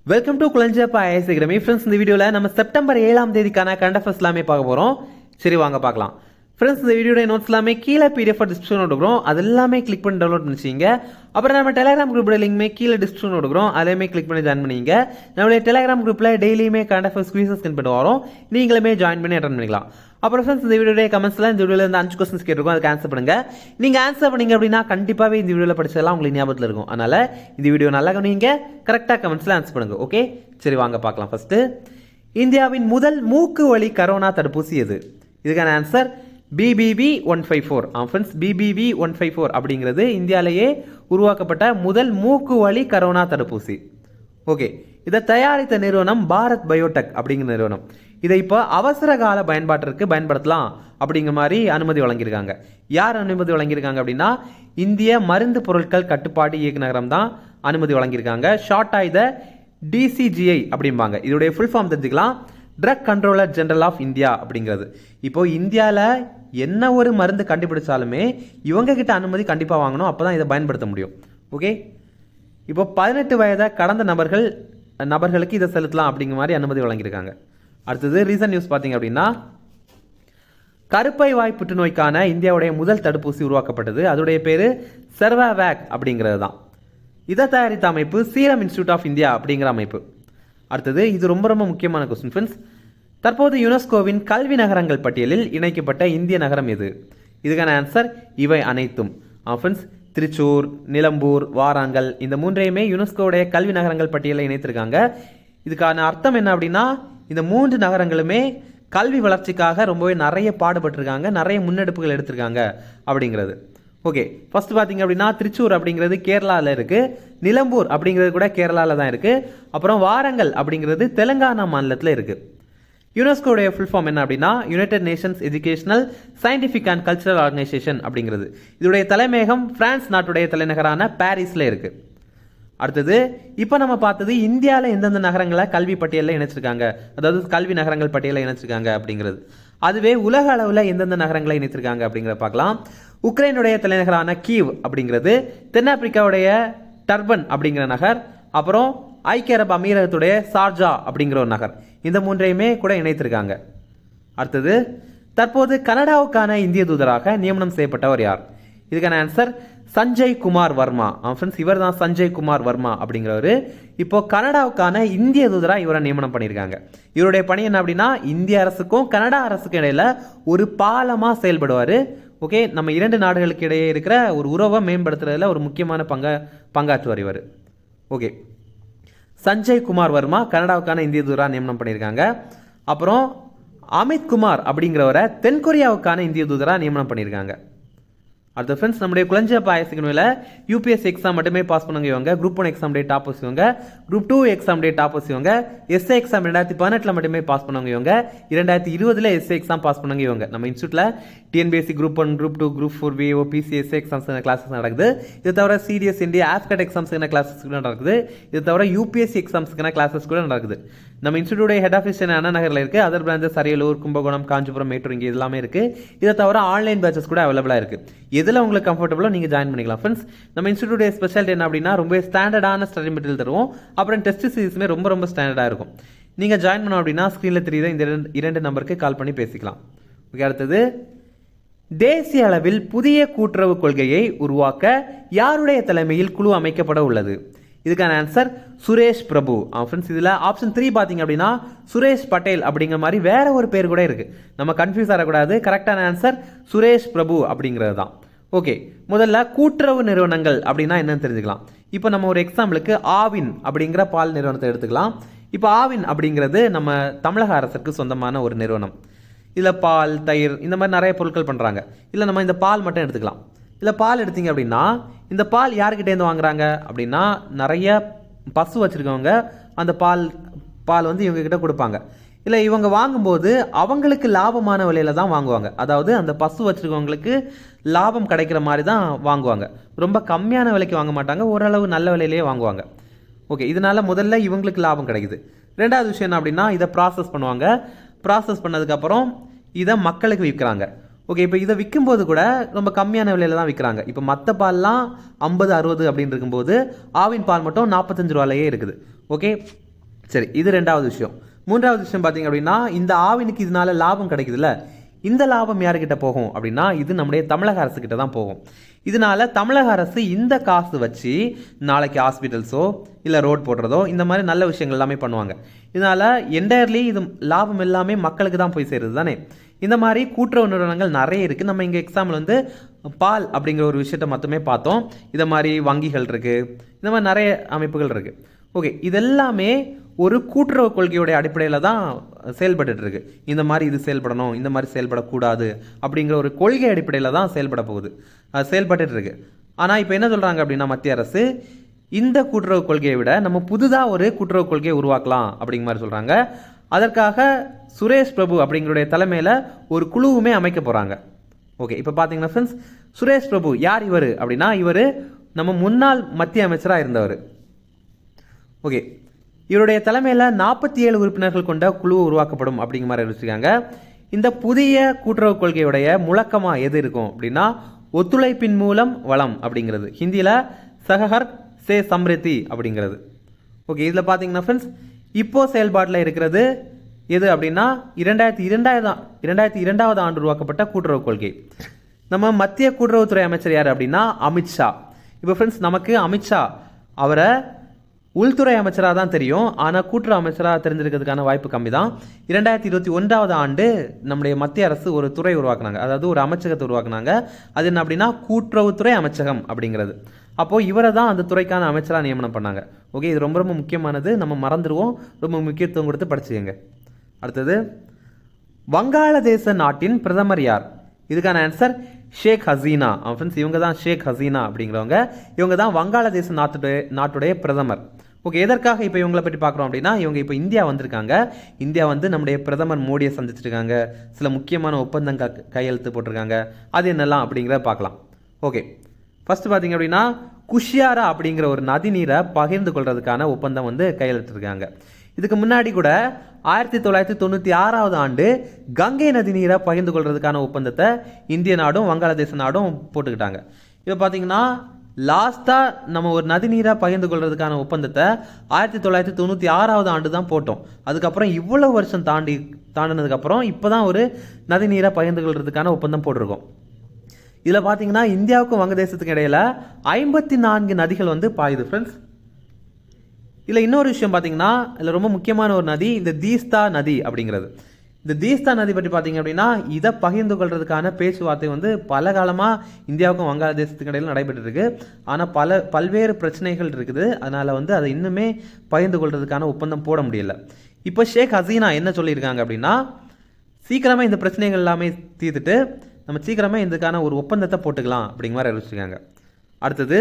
welcome to Kulanjappa IAS academy friends இந்த வீடியோவில் நம்ம செப்டம்பர் ஏழாம் தேதிக்கான கரண்ட் அஃபேர்ஸ் எல்லாமே பார்க்க போகிறோம் சரி வாங்க பார்க்கலாம் ஃப்ரெண்ட்ஸ் இந்த வீடியோட நோட்ஸ் எல்லாமே கீழே பிடிஎஃப் டிஸ்கிரிப்ஷன் கொடுக்குறோம் அது எல்லாமே கிளிக் பண்ணி டவுன்லோட் பண்ணிச்சிங்க அப்புறம் நம்ம டெலிகிராம் குரூப்போட லிங்க்மே கீழே டிஸ்கிரிப்ஷன் கொடுக்குறோம் அதையுமே கிளிக் பண்ணி ஜாயின் பண்ணிங்க நம்மளுடைய டெலிகிராம் குரூப்பில் டெய்லியுமே கரண்ட் அஃபேர்ஸ் குவீசஸ் ஸ்கின் பண்ணி வரோம் நீங்களுமே ஜாயின் பண்ணி அட்டன் பண்ணிக்கலாம் அப்புறம் ஃப்ரெண்ட்ஸ் இந்த வீடியோடைய கமெண்ட்ஸ்ல இந்த வீடியோல இருந்து அஞ்சு கொஸ்டின்ஸ் கேட்டிருக்கோம் அதுக்கு ஆன்சர் பண்ணுங்க நீங்க ஆன்சர் பண்ணீங்க அப்படின்னா கண்டிப்பாவே இந்த வீடியோல படிச்சதெல்லாம் உங்களுக்கு ஞாபகத்தில் இருக்கும் அதனால இந்த வீடியோ நல்லா கவனிங்க கரெக்டா கமெண்ட்ஸ்ல ஆன்சர் பண்ணுங்க ஓகே சரி வாங்க பார்க்கலாம் ஃபர்ஸ்ட் இந்தியாவின் முதல் மூக்கு வழி கரோனா தடுப்பூசி எது இதுக்கான answer BBV one five four friends BBV one five four அப்படிங்கிறது இந்தியாவிலேயே உருவாக்கப்பட்ட முதல் மூக்கு வழி கரோனா தடுப்பூசி ஓகே இதை தயாரித்த நிறுவனம் பாரத் பயோடெக் அப்படிங்கிற நிறுவனம் இதை இப்போ அவசர கால பயன்பாட்டிற்கு பயன்படுத்தலாம் அப்படிங்கிற மாதிரி அனுமதி வழங்கியிருக்காங்க யார் அனுமதி வழங்கியிருக்காங்க அப்படின்னா இந்திய மருந்து பொருட்கள் கட்டுப்பாடு இயக்குநரகம் தான் அனுமதி வழங்கியிருக்காங்க ஷார்ட்டாக இதை டிசிஜிஐ அப்படிம்பாங்க இதோடைய ஃபுல் ஃபார்ம் தெரிஞ்சுக்கலாம் drug controller general of India அப்படிங்கிறது இப்போ இந்தியாவில் என்ன ஒரு மருந்து கண்டுபிடிச்சாலுமே இவங்க கிட்ட அனுமதி கண்டிப்பாக வாங்கணும் அப்போ தான் இதை பயன்படுத்த முடியும் ஓகே இப்போ பதினெட்டு வயதை கடந்த நபர்கள் நபர்களுக்கு இதை செலுத்தலாம் அப்படிங்கிற மாதிரி அனுமதி வழங்கியிருக்காங்க அடுத்தது ரீசன்ட் நியூஸ் பார்த்தீங்க அப்படின்னா கருப்பை வாய் புற்றுநோய்க்கான இந்தியாவுடைய முதல் தடுப்பூசி உருவாக்கப்பட்டது அதோடைய பேர் செர்வாவேக் அப்படிங்கிறது தான் இதை தயாரித்த அமைப்பு சீரம் இன்ஸ்டியூட் ஆஃப் இந்தியா அப்படிங்கிற அமைப்பு அடுத்தது இது ரொம்ப ரொம்ப முக்கியமான கொஸ்டின் ஃப்ரெண்ட்ஸ் தற்போது யுனெஸ்கோவின் கல்வி நகரங்கள் பட்டியலில் இணைக்கப்பட்ட இந்திய நகரம் எது இதுக்கான ஆன்சர் இவை அனைத்தும் ஃப்ரெண்ட்ஸ் திருச்சூர் நிலம்பூர் வாராங்கல் இந்த மூன்றையுமே யுனெஸ்கோவுடைய கல்வி நகரங்கள் பட்டியலில் இணைத்திருக்காங்க இதுக்கான அர்த்தம் என்ன அப்படின்னா இந்த மூன்று நகரங்களுமே கல்வி வளர்ச்சிக்காக ரொம்பவே நிறைய பாடுபட்டிருக்காங்க நிறைய முன்னெடுப்புகள் எடுத்திருக்காங்க அப்படிங்கிறது ஓகே ஃபர்ஸ்ட் பார்த்தீங்க அப்படின்னா திருச்சூர் அப்படிங்கிறது கேரளாவில் இருக்கு நிலம்பூர் அப்படிங்கிறது கூட கேரளாவில் தான் இருக்கு அப்புறம் வாரங்கல் அப்படிங்கிறது தெலுங்கானா மாநிலத்தில் இருக்கு யுனெஸ்கோடைய ஃபுல் ஃபார்ம் என்ன அப்படின்னா united nations educational scientific and cultural organisation அப்படிங்கிறது இதோடைய தலைமையகம் பிரான்ஸ் நாட்டுடைய தலைநகரான பாரிஸில் இருக்கு அடுத்தது இப்போ நம்ம பார்த்தது இந்தியாவில் எந்தெந்த நகரங்களை கல்வி பட்டியலில் இணைச்சிருக்காங்க அதாவது கல்வி நகரங்கள் பட்டியலில் இணைச்சிருக்காங்க அப்படிங்கிறது அதுவே உலக அளவில் எந்தெந்த நகரங்களை இணைத்திருக்காங்க அப்படிங்கிறத பார்க்கலாம் உக்ரைனுடைய தலைநகரான கீவ் அப்படிங்கிறது தென்னாப்பிரிக்காவுடைய டர்பன் அப்படிங்கிற நகர் அப்புறம் ஐக்கிய அரபு அமீரகத்துடைய சார்ஜா அப்படிங்கிற ஒரு நகர் இந்த மூன்றையுமே கூட இணைத்திருக்காங்க அடுத்தது தற்போது கனடாவுக்கான இந்திய தூதராக நியமனம் செய்யப்பட்டவர் யார் இதுக்கான ஆன்சர் சஞ்சய் குமார் வர்மா ஃப்ரெண்ட்ஸ் இவர் தான் சஞ்சய் குமார் வர்மா அப்படிங்கிறவர் இப்போ கனடாவுக்கான இந்திய தூதராக இவரை நியமனம் பண்ணியிருக்காங்க இவருடைய பணி என்ன அப்படின்னா இந்திய அரசுக்கும் கனடா அரசுக்கும் இடையில ஒரு பாலமாக செயல்படுவார் ஓகே நம்ம இரண்டு நாடுகளுக்கு இடையே இருக்கிற ஒரு உறவை மேம்படுத்துறதுல ஒரு முக்கியமான பங்க பங்காற்றுவார் இவர் ஓகே சஞ்சய் குமார் வர்மா கனடாவுக்கான இந்திய தூதராக நியமனம் பண்ணியிருக்காங்க அப்புறம் அமித் குமார் அப்படிங்கிறவரை தென்கொரியாவுக்கான இந்திய தூதராக நியமனம் பண்ணியிருக்காங்க அடுத்த ஃப்ரெண்ட்ஸ் நம்முடைய குளஞ்ச பாயசிக்கணுவில் யூபிஎஸ்சி எக்ஸாம் மட்டுமே பாஸ் பண்ணுங்க இவங்க group one exam day top இவங்க group two exam day top இவங்க எஸ்ஏ எக்ஸாம் ரெண்டாயிரத்தி பதினெட்டில் மட்டுமே பாஸ் பண்ணுவாங்க இவங்க இரண்டாயிரத்தி இருபதுல எஸ்ஏ எக்ஸாம் பாஸ் பண்ணுங்க இவங்க நம்ம இன்ஸ்டியூட்ல TNPSC group one group two group four VO PC SA exams classes நடக்குது இது தவிர சிடிஎஸ் இந்தியா ஆப்கட் எக்ஸாம்ஸ்க்கான கிளாஸஸ் கூட நடக்குது இது தவிர யூபிஎஸ்சி எக்ஸாம்ஸ்க்கான கிளாஸஸ் கூட நடக்குது நம்ம இன்ஸ்டியூட்டோட ஹெட் ஆஃபீஸ் அண்ணா நகரில் இருக்கு அதர் பிரான்ச்சஸ் அரியலூர் கும்பகோணம் காஞ்சிபுரம் மேட்டூர் இங்கே எல்லாமே இருக்கு இதை தவிர ஆன்லைன் பேச்சஸ் கூட அவைலபிளாக இருக்கு எதில் உங்களுக்கு கம்ஃபர்டபுளோ நீங்கள் ஜாயின் பண்ணிக்கலாம் ஃப்ரெண்ட்ஸ் நம்ம இன்ஸ்டியூட்டோட ஸ்பெஷாலிட்டி என்ன அப்படின்னா ரொம்ப ஸ்டாண்டர்டான ஸ்டடி மெட்டீரியல் தருவோம் அப்புறம் டெஸ்ட் சீரிஸுமே ரொம்ப ரொம்ப ஸ்டாண்டர்டாக இருக்கும் நீங்கள் ஜாயின் பண்ணோம் அப்படின்னா ஸ்க்ரீனில் தெரியுத இந்த இரண்டு இரண்டு நம்பருக்கு கால் பண்ணி பேசிக்கலாம் ஓகே அடுத்தது தேசிய அளவில் புதிய கூட்டுறவு கொள்கையை உருவாக்க யாருடைய தலைமையில் குழு அமைக்கப்பட உள்ளது இதுக்கான ஆன்சர் சுரேஷ் பிரபு ஃப்ரெண்ட்ஸ் இதில் ஆப்ஷன் த்ரீ பார்த்தீங்க அப்படின்னா சுரேஷ் பட்டேல் அப்படிங்கிற மாதிரி வேற ஒரு பேர் கூட இருக்கு நம்ம கன்ஃபியூஸ் ஆகக்கூடாது கரெக்டான ஆன்சர் சுரேஷ் பிரபு அப்படிங்கிறது தான் ஓகே முதல்ல கூட்டுறவு நிறுவனங்கள் அப்படின்னா என்னன்னு தெரிஞ்சுக்கலாம் இப்போ நம்ம ஒரு எக்ஸாம்பிளுக்கு ஆவின் அப்படிங்கிற பால் நிறுவனத்தை எடுத்துக்கலாம் இப்போ ஆவின் அப்படிங்கிறது நம்ம தமிழக அரசுக்கு சொந்தமான ஒரு நிறுவனம் இதில் பால் தயிர் இந்த மாதிரி நிறைய பொருட்கள் பண்ணுறாங்க இல்லை நம்ம இந்த பால் மட்டும் எடுத்துக்கலாம் இல்லை பால் எடுத்தீங்க அப்படின்னா இந்த பால் யாருக்கிட்டேருந்து வாங்குறாங்க அப்படின்னா நிறைய பசு வச்சுருக்கவங்க அந்த பால் பால் வந்து இவங்க கிட்ட கொடுப்பாங்க இல்லை இவங்க வாங்கும்போது அவங்களுக்கு லாபமான விலையில தான் வாங்குவாங்க அதாவது அந்த பசு வச்சுருக்கவங்களுக்கு லாபம் கிடைக்கிற மாதிரி தான் வாங்குவாங்க ரொம்ப கம்மியான விலைக்கு வாங்க மாட்டாங்க ஓரளவு நல்ல விலையிலேயே வாங்குவாங்க ஓகே இதனால முதல்ல இவங்களுக்கு லாபம் கிடைக்குது ரெண்டாவது விஷயம் என்ன அப்படின்னா இதை ப்ராசஸ் பண்ணுவாங்க ப்ராசஸ் பண்ணதுக்கப்புறம் இதை மக்களுக்கு விற்கிறாங்க ஓகே இப்போ இதை விற்கும்போது கூட ரொம்ப கம்மியான விலையில தான் விற்கிறாங்க இப்போ மற்ற பால்லாம் ஐம்பது அறுபது அப்படின்னு இருக்கும்போது ஆவின் பால் மட்டும் நாற்பத்தஞ்சு ரூபாயிலேயே இருக்குது ஓகே சரி இது ரெண்டாவது விஷயம் மூன்றாவது விஷயம் பார்த்தீங்க அப்படின்னா இந்த ஆவினுக்கு இதனால லாபம் கிடைக்குதுல்ல இந்த லாபம் யாருக்கிட்ட போகும் அப்படின்னா இது நம்முடைய தமிழக அரசு கிட்ட தான் போகும் இதனால தமிழக அரசு இந்த காசு வச்சு நாளைக்கு ஹாஸ்பிட்டல்ஸோ இல்லை ரோட் போடுறதோ இந்த மாதிரி நல்ல விஷயங்கள் எல்லாமே பண்ணுவாங்க இதனால என்டையர்லி இது லாபம் எல்லாமே மக்களுக்கு தான் போய் சேருது தானே இந்த மாதிரி கூட்டுறவு நிறுவனங்கள் நிறைய இருக்குது நம்ம இங்கே எக்ஸாம்பிள் வந்து பால் அப்படிங்கிற ஒரு விஷயத்தை மட்டுமே பார்த்தோம் இதை மாதிரி வங்கிகள் இருக்குது இந்த மாதிரி நிறைய அமைப்புகள் இருக்குது ஓகே இதெல்லாமே ஒரு கூட்டுறவு கொள்கையுடைய அடிப்படையில் தான் செயல்பட்டுட்டு இருக்கு இந்த மாதிரி இது செயல்படணும் இந்த மாதிரி செயல்படக்கூடாது அப்படிங்கிற ஒரு கொள்கை அடிப்படையில் தான் செயல்பட போகுது அது செயல்பட்டுட்டு இருக்கு ஆனால் இப்போ என்ன சொல்கிறாங்க அப்படின்னா மத்திய அரசு இந்த கூட்டுறவு கொள்கையை விட நம்ம புதுதாக ஒரு கூட்டுறவு கொள்கையை உருவாக்கலாம் அப்படிங்கிற மாதிரி சொல்கிறாங்க அதற்காக சுரேஷ் பிரபு அப்படிங்களுடைய தலைமையில் ஒரு குழுவுமே அமைக்க போகிறாங்க ஓகே இப்போ பார்த்தீங்கன்னா ஃப்ரெண்ட்ஸ் சுரேஷ் பிரபு யார் இவர் அப்படின்னா இவர் நம்ம முன்னாள் மத்திய அமைச்சராக இருந்தவர் ஓகே இவருடைய தலைமையில் நாற்பத்தி ஏழு உறுப்பினர்கள் கொண்ட குழு உருவாக்கப்படும் அப்படிங்கிற மாதிரி அறிவிச்சிருக்காங்க இந்த புதிய கூட்டுறவு கொள்கையுடைய முழக்கமாக எது இருக்கும் அப்படின்னா ஒத்துழைப்பின் மூலம் வளம் அப்படிங்கிறது ஹிந்தியில் சகஹர் சே சம்ரித்தி அப்படிங்கிறது ஓகே இதில் பார்த்தீங்கன்னா ஃப்ரெண்ட்ஸ் இப்போ செயல்பாட்டில் இருக்கிறது எது அப்படின்னா இரண்டாயிரத்தி இரண்டாயிரம் இரண்டாயிரத்தி இரண்டாவது ஆண்டு உருவாக்கப்பட்ட கூட்டுறவு கொள்கை நம்ம மத்திய கூட்டுறவுத்துறை அமைச்சர் யார் அப்படின்னா அமித்ஷா இப்போ ஃப்ரெண்ட்ஸ் நமக்கு அமித்ஷா அவரை உள்துறை அமைச்சராக தான் தெரியும் ஆனால் கூட்டுறவு அமைச்சராக தெரிஞ்சிருக்கிறதுக்கான வாய்ப்பு கம்மி தான் இரண்டாயிரத்தி இருபத்தி ஒன்றாவது ஆண்டு நம்முடைய மத்திய அரசு ஒரு துறை உருவாக்குனாங்க அதாவது ஒரு அமைச்சகத்தை உருவாக்குனாங்க அது என்ன அப்படின்னா கூட்டுறவுத்துறை அமைச்சகம் அப்படிங்கிறது அப்போது இவரை தான் அந்த துறைக்கான அமைச்சராக நியமனம் பண்ணாங்க ஓகே இது ரொம்ப ரொம்ப முக்கியமானது நம்ம மறந்துடுவோம் ரொம்ப முக்கியத்துவம் கொடுத்து படிச்சுக்கங்க அடுத்தது வங்காளதேச நாட்டின் பிரதமர் யார் இதுக்கான ஆன்சர் ஷேக் ஹசீனா ஃப்ரெண்ட்ஸ் இவங்க தான் ஷேக் ஹசீனா அப்படிங்கிறவங்க இவங்க தான் வங்காளதேச நாட்டுடைய நாட்டுடைய பிரதமர் ஓகே எதற்காக இப்போ இவங்களை பற்றி பார்க்குறோம் அப்படின்னா இவங்க இப்போ இந்தியா வந்திருக்காங்க இந்தியா வந்து நம்முடைய பிரதமர் மோடியை சந்திச்சிருக்காங்க சில முக்கியமான ஒப்பந்தங்கள் கையெழுத்து போட்டிருக்காங்க அது என்னெல்லாம் அப்படிங்கிறத பார்க்கலாம் ஓகே ஃபர்ஸ்ட் பார்த்தீங்க அப்படின்னா குஷியாரா அப்படிங்கிற ஒரு நதி நீரை பகிர்ந்து கொள்றதுக்கான ஒப்பந்தம் வந்து கையெழுத்திருக்காங்க இதுக்கு முன்னாடி கூட ஆயிரத்தி தொள்ளாயிரத்தி தொண்ணூற்றி ஆறாவது ஆண்டு கங்கை நதி நீரை பகிர்ந்து கொள்றதுக்கான ஒப்பந்தத்தை இந்திய நாடும் வங்காளதேச நாடும் போட்டுக்கிட்டாங்க இப்போ பார்த்தீங்கன்னா லாஸ்ட்டாக நம்ம ஒரு நதி நீரை பகிர்ந்து கொள்றதுக்கான ஒப்பந்தத்தை ஆயிரத்தி தொள்ளாயிரத்தி தொண்ணூற்றி ஆறாவது ஆண்டு தான் போட்டோம் அதுக்கப்புறம் இவ்வளவு வருஷம் தாண்டி தாண்டினதுக்கப்புறம் இப்போ தான் ஒரு நதி நீரை பகிர்ந்து கொள்றதுக்கான ஒப்பந்தம் போட்டிருக்கோம் இதில் பார்த்தீங்கன்னா இந்தியாவுக்கும் வங்கதேசத்துக்கும் இடையில ஐம்பத்தி நான்கு நதிகள் வந்து பாயுது ஃப்ரெண்ட்ஸ் இதில் இன்னொரு விஷயம் பார்த்தீங்கன்னா இதில் ரொம்ப முக்கியமான ஒரு நதி இந்த தீஸ்தா நதி அப்படிங்கிறது இந்த தீஸ்தா நதி பற்றி பார்த்தீங்க அப்படின்னா இதை பகிர்ந்து கொள்றதுக்கான பேச்சுவார்த்தை வந்து பல காலமாக இந்தியாவுக்கும் வங்காளதேசத்துக்கு இடையில நடைபெற்று இருக்கு ஆனால் பல பல்வேறு பிரச்சனைகள் இருக்குது அதனால வந்து அதை இன்னுமே பகிர்ந்து கொள்றதுக்கான ஒப்பந்தம் போட முடியல இப்போ ஷேக் ஹசீனா என்ன சொல்லியிருக்காங்க அப்படின்னா சீக்கிரமாக இந்த பிரச்சனைகள் எல்லாமே தீர்த்துட்டு நம்ம சீக்கிரமே இதுக்கான ஒரு ஒப்பந்தத்தை போட்டுக்கலாம் அப்படிங்கிற மாதிரி அறிவிச்சிருக்காங்க அடுத்தது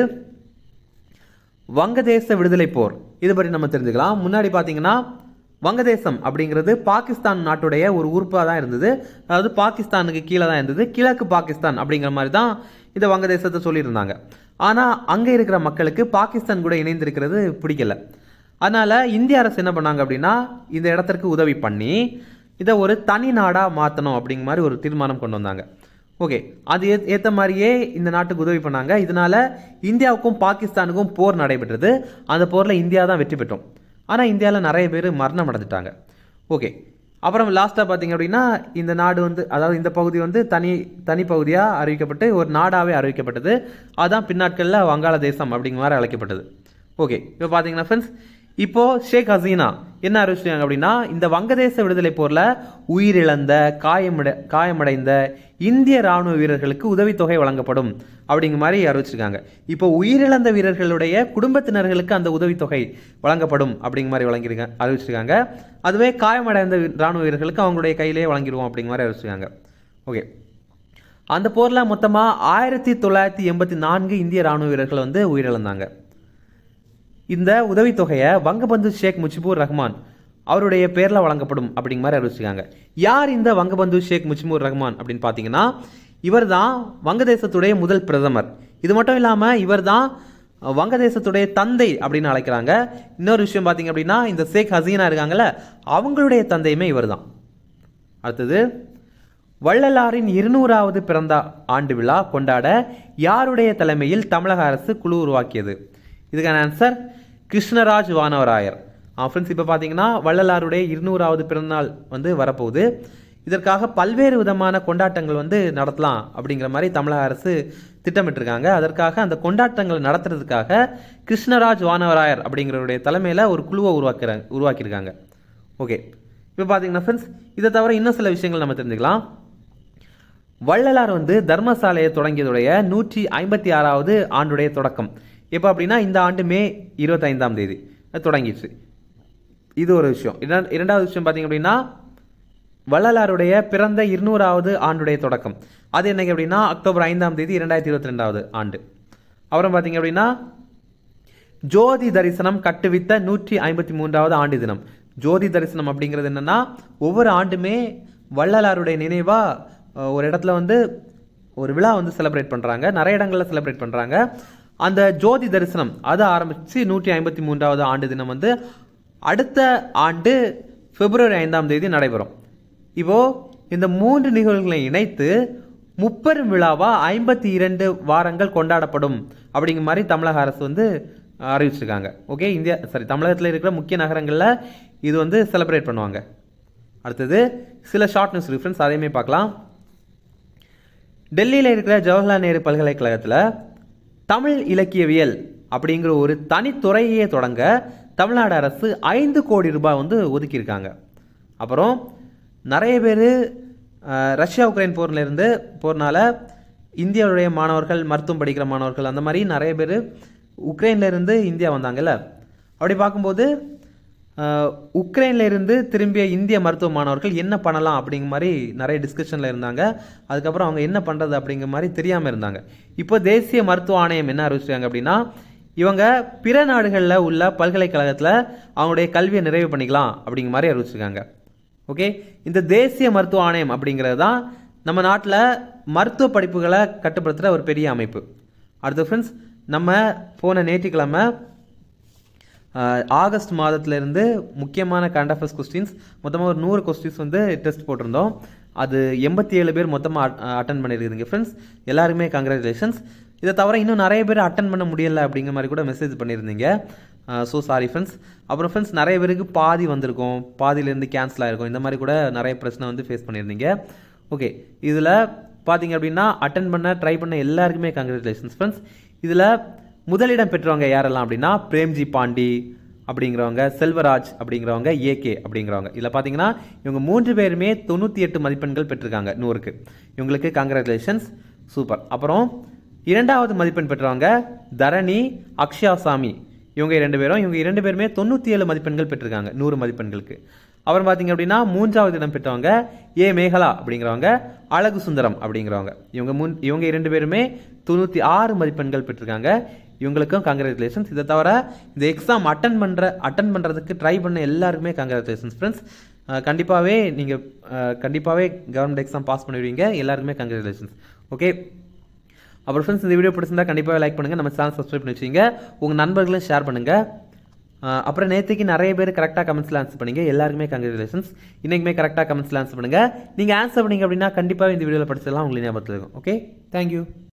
வங்கதேச விடுதலை போர் இது பற்றி நம்ம தெரிஞ்சுக்கலாம் முன்னாடி பார்த்தீங்கன்னா வங்கதேசம் அப்படிங்கிறது பாகிஸ்தான் நாட்டுடைய ஒரு உறுப்பாக தான் இருந்தது அதாவது பாகிஸ்தானுக்கு கீழே தான் இருந்தது கிழக்கு பாகிஸ்தான் அப்படிங்கிற மாதிரி தான் இந்த வங்கதேசத்தை சொல்லியிருந்தாங்க ஆனால் அங்கே இருக்கிற மக்களுக்கு பாகிஸ்தான் கூட இணைந்திருக்கிறது பிடிக்கல அதனால இந்திய அரசு என்ன பண்ணாங்க அப்படின்னா இந்த இடத்திற்கு உதவி பண்ணி இதை ஒரு தனி நாடாக மாற்றணும் அப்படிங்கிற மாதிரி ஒரு தீர்மானம் கொண்டு வந்தாங்க ஓகே அது ஏ ஏற்ற மாதிரியே இந்த நாட்டுக்கு உதவி பண்ணாங்க இதனால இந்தியாவுக்கும் பாகிஸ்தானுக்கும் போர் நடைபெற்றது அந்த போரில் இந்தியா தான் வெற்றி பெற்றோம் ஆனால் இந்தியாவில் நிறைய பேர் மரணம் அடைஞ்சிட்டாங்க ஓகே அப்புறம் லாஸ்ட்டாக பார்த்தீங்க அப்படின்னா இந்த நாடு வந்து அதாவது இந்த பகுதி வந்து தனி தனி பகுதியாக அறிவிக்கப்பட்டு ஒரு நாடாகவே அறிவிக்கப்பட்டது அதான் பின்னாட்களில் வங்காளதேசம் அப்படிங்கிற மாதிரி அழைக்கப்பட்டது ஓகே இப்போ பார்த்தீங்கன்னா ஃப்ரெண்ட்ஸ் இப்போ ஷேக் ஹசீனா என்ன அறிவிச்சிருக்காங்க அப்படின்னா இந்த வங்கதேச விடுதலை போர்ல உயிரிழந்த காயமடை காயமடைந்த இந்திய ராணுவ வீரர்களுக்கு உதவித்தொகை வழங்கப்படும் அப்படிங்கிற மாதிரி அறிவிச்சிருக்காங்க இப்போ உயிரிழந்த வீரர்களுடைய குடும்பத்தினர்களுக்கு அந்த உதவித்தொகை வழங்கப்படும் அப்படிங்கிற மாதிரி வழங்கியிருக்காங்க அறிவிச்சிருக்காங்க அதுவே காயமடைந்த ராணுவ வீரர்களுக்கு அவங்களுடைய கையிலேயே வழங்கிடுவோம் அப்படிங்கிற மாதிரி அறிவிச்சிருக்காங்க ஓகே அந்த போரில் மொத்தமாக ஆயிரத்தி தொள்ளாயிரத்தி எண்பத்தி நான்கு இந்திய ராணுவ வீரர்கள் வந்து உயிரிழந்தாங்க இந்த உதவித்தொகையை வங்கபந்து ஷேக் முஜிபுர் ரஹ்மான் அவருடைய பேரில் வழங்கப்படும் அப்படிங்கிற மாதிரி அறிவிச்சிருக்காங்க யார் இந்த வங்கபந்து ஷேக் முஜிபுர் ரஹ்மான் அப்படின்னு பார்த்தீங்கன்னா இவர் தான் வங்கதேசத்துடைய முதல் பிரதமர் இது மட்டும் இல்லாமல் இவர் தான் வங்கதேசத்துடைய தந்தை அப்படின்னு அழைக்கிறாங்க இன்னொரு விஷயம் பார்த்தீங்க அப்படின்னா இந்த ஷேக் ஹசீனா இருக்காங்கல்ல அவங்களுடைய தந்தையுமே இவர் தான் அடுத்தது வள்ளலாரின் இருநூறாவது பிறந்த ஆண்டு விழா கொண்டாட யாருடைய தலைமையில் தமிழக அரசு குழு உருவாக்கியது இதுக்கான ஆன்சர் கிருஷ்ணராஜ் வானவராயர் ஃப்ரெண்ட்ஸ் இப்போ பார்த்தீங்கன்னா வள்ளலாருடைய இருநூறாவது பிறந்தநாள் வந்து வரப்போகுது இதற்காக பல்வேறு விதமான கொண்டாட்டங்கள் வந்து நடத்தலாம் அப்படிங்கிற மாதிரி தமிழக அரசு திட்டமிட்டிருக்காங்க அதற்காக அந்த கொண்டாட்டங்களை நடத்துறதுக்காக கிருஷ்ணராஜ் வானவராயர் அப்படிங்கிறவருடைய தலைமையில் ஒரு குழுவை உருவாக்குறாங்க உருவாக்கியிருக்காங்க ஓகே இப்போ பார்த்தீங்கன்னா ஃப்ரெண்ட்ஸ் இதை தவிர இன்னும் சில விஷயங்கள் நம்ம தெரிஞ்சுக்கலாம் வள்ளலார் வந்து தர்மசாலையை தொடங்கியதுடைய நூற்றி ஐம்பத்தி ஆறாவது ஆண்டுடைய தொடக்கம் எப்போ அப்படின்னா இந்த ஆண்டு மே இருபத்தைந்தாம் தேதி அது தொடங்கிடுச்சு இது ஒரு விஷயம் இரண்டு- இரண்டாவது விஷயம் பார்த்தீங்க அப்படின்னா வள்ளலாருடைய பிறந்த இருநூறாவது ஆண்டுடைய தொடக்கம் அது என்னைக்கு அப்படின்னா அக்டோபர் ஐந்தாம் தேதி இரண்டாயிரத்தி இருபத்தி ரெண்டாவது ஆண்டு அப்புறம் பார்த்தீங்க அப்படின்னா ஜோதி தரிசனம் கட்டுவித்த நூற்றி ஐம்பத்தி மூன்றாவது ஆண்டு தினம் ஜோதி தரிசனம் அப்படிங்கிறது என்னன்னா ஒவ்வொரு ஆண்டுமே வள்ளலாருடைய நினைவா அஹ், ஒரு இடத்துல வந்து ஒரு விழா வந்து செலிப்ரேட் பண்றாங்க நிறைய இடங்கள்ல செலிப்ரேட் பண்றாங்க அந்த ஜோதி தரிசனம் அதை ஆரம்பிச்சு நூற்றி ஐம்பத்தி மூன்றாவது ஆண்டு தினம் வந்து அடுத்த ஆண்டு பிப்ரவரி ஐந்தாம் தேதி நடைபெறும் இப்போ இந்த மூன்று நிகழ்வுகளை இணைத்து முப்பெரும் விழாவா ஐம்பத்தி இரண்டு வாரங்கள் கொண்டாடப்படும் அப்படிங்கிற மாதிரி தமிழக அரசு வந்து அறிவிச்சிருக்காங்க ஓகே இந்தியா சாரி தமிழகத்தில் இருக்கிற முக்கிய நகரங்களில் இது வந்து செலிப்ரேட் பண்ணுவாங்க அடுத்தது சில ஷார்ட் நியூஸ் ரிஃபரன்ஸ் அதையுமே பார்க்கலாம் டெல்லியில் இருக்கிற ஜவஹர்லால் நேரு பல்கலைக்கழகத்தில் தமிழ் இலக்கியவியல் அப்படிங்கிற ஒரு தனித்துறையே தொடங்க தமிழ்நாடு அரசு ஐந்து கோடி ரூபாய் வந்து ஒதுக்கியிருக்காங்க அப்புறம் நிறைய பேர் ரஷ்யா உக்ரைன் போர்ல இருந்து போர்னால இந்தியாவுடைய மாணவர்கள் மருத்துவம் படிக்கிற மாணவர்கள் அந்த மாதிரி நிறைய பேர் உக்ரைன்ல இருந்து இந்தியா வந்தாங்கல்ல அப்படி பார்க்கும்போது ஆஹ், உக்ரைன்ல இருந்து திரும்பிய இந்திய மருத்துவ மாணவர்கள் என்ன பண்ணலாம் அப்படிங்கிற மாதிரி நிறைய டிஸ்கஷன்ல இருந்தாங்க அதுக்கப்புறம் அவங்க என்ன பண்றது அப்படிங்கிற மாதிரி தெரியாம இருந்தாங்க இப்போ தேசிய மருத்துவ ஆணையம் என்ன அறிவிச்சிருக்காங்க அப்படின்னா இவங்க பிற நாடுகளில் உள்ள பல்கலைக்கழகத்தில் அவங்களுடைய கல்வியை நிறைவு பண்ணிக்கலாம் அப்படிங்கிற மாதிரி அறிவிச்சிருக்காங்க ஓகே இந்த தேசிய மருத்துவ ஆணையம் அப்படிங்கிறது தான் நம்ம நாட்டில் மருத்துவ படிப்புகளை கட்டுப்படுத்துகிற ஒரு பெரிய அமைப்பு அடுத்து ஃப்ரெண்ட்ஸ் நம்ம போன நேற்றுக்கிழமை ஆஹ், ஆகஸ்ட் மாதத்திலிருந்து முக்கியமான கரண்ட் அஃபேர்ஸ் கொஸ்டின்ஸ் மொத்தமாக ஒரு நூறு கொஸ்டின்ஸ் வந்து டெஸ்ட் போட்டிருந்தோம் அது எண்பத்தி ஏழு பேர் மொத்தமாக அட்டன் பண்ணியிருக்கீங்க ஃப்ரெண்ட்ஸ் எல்லாருமே கங்க்ராச்சுலேஷன்ஸ் இதை தவிர இன்னும் நிறைய பேர் அட்டன் பண்ண முடியல அப்படிங்கிற மாதிரி கூட மெசேஜ் பண்ணியிருந்தீங்க ஸோ சாரி ஃப்ரெண்ட்ஸ் அப்புறம் ஃப்ரெண்ட்ஸ் நிறைய பேருக்கு பாதி வந்திருக்கும் பாதியிலேருந்து கேன்சல் ஆயிருக்கும் இந்த மாதிரி கூட நிறைய பிரச்சனை வந்து ஃபேஸ் பண்ணியிருந்தீங்க ஓகே இதில் பார்த்தீங்க அப்படின்னா அட்டன் பண்ண ட்ரை பண்ண எல்லாருக்குமே கங்க்ராச்சுலேஷன்ஸ் ஃப்ரெண்ட்ஸ் இதில் முதலிடம் பெற்றவங்க யாரெல்லாம் அப்படின்னா பிரேம்ஜி பாண்டி அப்படிங்கிறவங்க செல்வராஜ் அப்படிங்கிறவங்க ஏகே அப்படிங்கிறவங்க இதில் பார்த்தீங்கன்னா இவங்க மூன்று பேருமே தொண்ணூற்றி எட்டு மதிப்பெண்கள் பெற்றிருக்காங்க நூறுக்கு இவங்களுக்கு கங்க்ராச்சுலேஷன்ஸ் சூப்பர் அப்புறம் இரண்டாவது மதிப்பெண் பெற்றவங்க தரணி அக்ஷயா சாமி இவங்க இரண்டு பேரும் இவங்க இரண்டு பேருமே தொண்ணூற்றி ஏழு மதிப்பெண்கள் பெற்றிருக்காங்க நூறு மதிப்பெண்களுக்கு அப்புறம் பார்த்தீங்க அப்படின்னா மூன்றாவது இடம் பெற்றவங்க ஏ மேகலா அப்படிங்கிறவங்க அழகு சுந்தரம் அப்படிங்கிறவங்க இவங்க முன் இவங்க இரண்டு பேருமே தொண்ணூற்றி ஆறு மதிப்பெண்கள் பெற்றிருக்காங்க இவங்களுக்கும் கங்க்ராச்சுலேஷன்ஸ் இதை தவிர இந்த எக்ஸாம் அட்டன் பண்ணுற அட்டன் பண்ணுறதுக்கு ட்ரை பண்ண எல்லாருக்குமே கங்க்ராச்சுலேஷன்ஸ் ஃப்ரெண்ட்ஸ் கண்டிப்பாகவே நீங்கள் கண்டிப்பாகவே கவர்மெண்ட் எக்ஸாம் பாஸ் பண்ணிடுவீங்க எல்லாருக்குமே கங்க்ராச்சுலேஷன்ஸ் ஓகே அப்புறம் ஃப்ரெண்ட்ஸ் இந்த வீடியோ பிடிச்சிருந்தா கண்டிப்பாக லைக் பண்ணுங்கள் நம்ம சேனல் சப்ஸ்கிரைப் பண்ணி வச்சுங்க உங்கள் நண்பர்களும் ஷேர் பண்ணுங்கள் அஹ் அப்புறம் நேற்றுக்கு நிறைய பேர் கரெக்டாக கமெண்ட்ஸில் ஆன்சர் பண்ணீங்க எல்லாருக்குமே கங்க்ராச்சுலேஷன்ஸ் இன்றைக்குமே கரெக்டாக கமெண்ட்ஸில் ஆன்சர் பண்ணுங்கள் நீங்கள் ஆன்சர் பண்ணீங்க அப்படின்னா கண்டிப்பாக இந்த வீடியோவில் படிச்சதெல்லாம் உங்களுக்கு ஞாபகத்தில் இருக்கும் ஓகே தேங்க்யூ